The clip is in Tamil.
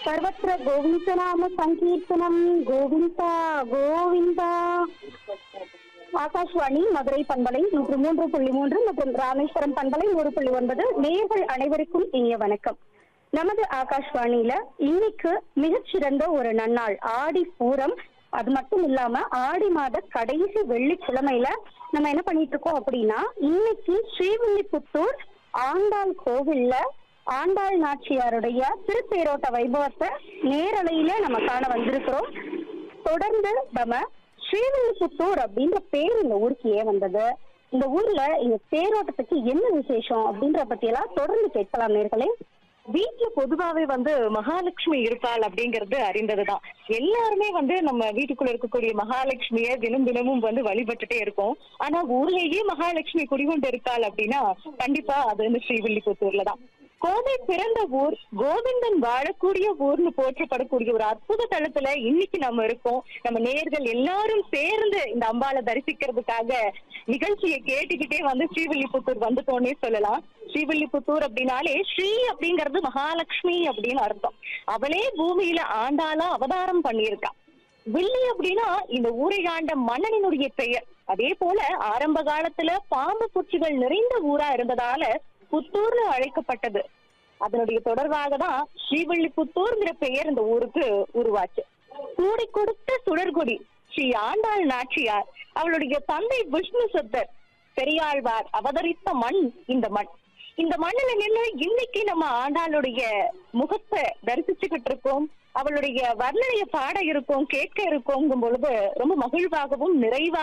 ಸರ್ವತ್ರ ಗೋವಿಂದನಾಮ ಸಂಕೀರ್ತನಂ ಗೋವಿಂದ ಗೋವಿಂದ ஆகாஷ்வாணி மதுரை பண்பலை நூற்று மூன்று புள்ளி மூன்று மற்றும் ராமேஸ்வரம் பண்பலை நூறு புள்ளி ஒன்பது நேயர்கள் அனைவருக்கும் இனிய வணக்கம் நமது ஆகாஷ்வாணியில இன்னைக்கு மிகச்சிறந்த ஒரு நன்னாள் ஆடி பூரம் அது மட்டும் இல்லாம ஆடி மாத கடைசி வெள்ளிக்கிழமையில நம்ம என்ன பண்ணிட்டு இருக்கோம் அப்படின்னா இன்னைக்கு ஸ்ரீவில்லிபுத்தூர் ஆண்டாள் கோவில்ல ஆண்டாள் நாச்சியாருடைய திருத்தேரோட்ட வைபவத்தை நேரலையில நம்ம காண வந்திருக்கிறோம் தொடர்ந்து நம்ம ஸ்ரீவில்லிபுத்தூர் அப்படின்ற பேர் இந்த ஊருக்கு ஏன் வந்தது இந்த ஊர்ல இந்த தேரோட்டத்துக்கு என்ன விசேஷம் அப்படின்ற பத்தி எல்லாம் தொடர்ந்து கேட்கலாம் நேர்களே வீட்டுல பொதுவாவே வந்து மகாலட்சுமி இருக்காள் அப்படிங்கறது அறிந்ததுதான் எல்லாருமே வந்து நம்ம வீட்டுக்குள்ள இருக்கக்கூடிய மகாலட்சுமிய தினம் தினமும் வந்து வழிபட்டுட்டே இருக்கோம் ஆனா ஊர்லயே மகாலட்சுமி குடிகொண்டு இருக்காள் அப்படின்னா கண்டிப்பா அது வந்து ஸ்ரீவில்லிபுத்தூர்ல தான் கோதை பிறந்த ஊர் கோவிந்தன் வாழக்கூடிய ஊர்னு போற்றப்படக்கூடிய ஒரு அற்புத தளத்துல இன்னைக்கு நம்ம இருக்கோம் நம்ம நேர்கள் எல்லாரும் சேர்ந்து இந்த அம்பாளை தரிசிக்கிறதுக்காக நிகழ்ச்சியை கேட்டுக்கிட்டே வந்து ஸ்ரீவில்லிபுத்தூர் வந்துட்டோன்னே சொல்லலாம் ஸ்ரீவில்லிபுத்தூர் அப்படின்னாலே ஸ்ரீ அப்படிங்கிறது மகாலட்சுமி அப்படின்னு அர்த்தம் அவளே பூமியில ஆண்டாளா அவதாரம் பண்ணியிருக்கா வில்லி அப்படின்னா இந்த ஊரை ஆண்ட மன்னனினுடைய பெயர் அதே போல ஆரம்ப காலத்துல பாம்பு பூச்சிகள் நிறைந்த ஊரா இருந்ததால புத்தூர்னு அழைக்கப்பட்டது அதனுடைய தொடர்பாக தான் ஸ்ரீவில்லிபுத்தூர்ங்கிற பெயர் இந்த ஊருக்கு உருவாச்சு கூடி கொடுத்த சுடர்கொடி ஸ்ரீ ஆண்டாள் நாச்சியார் அவளுடைய தந்தை விஷ்ணு சித்தர் பெரியாழ்வார் அவதரித்த மண் இந்த மண் இந்த மண்ணில நின்று இன்னைக்கு நம்ம ஆண்டாளுடைய முகத்தை தரிசிச்சுக்கிட்டு இருக்கோம் அவளுடைய வர்ணனைய பாட இருக்கோம் கேட்க இருக்கோங்கும் பொழுது ரொம்ப மகிழ்வாகவும் நிறைவா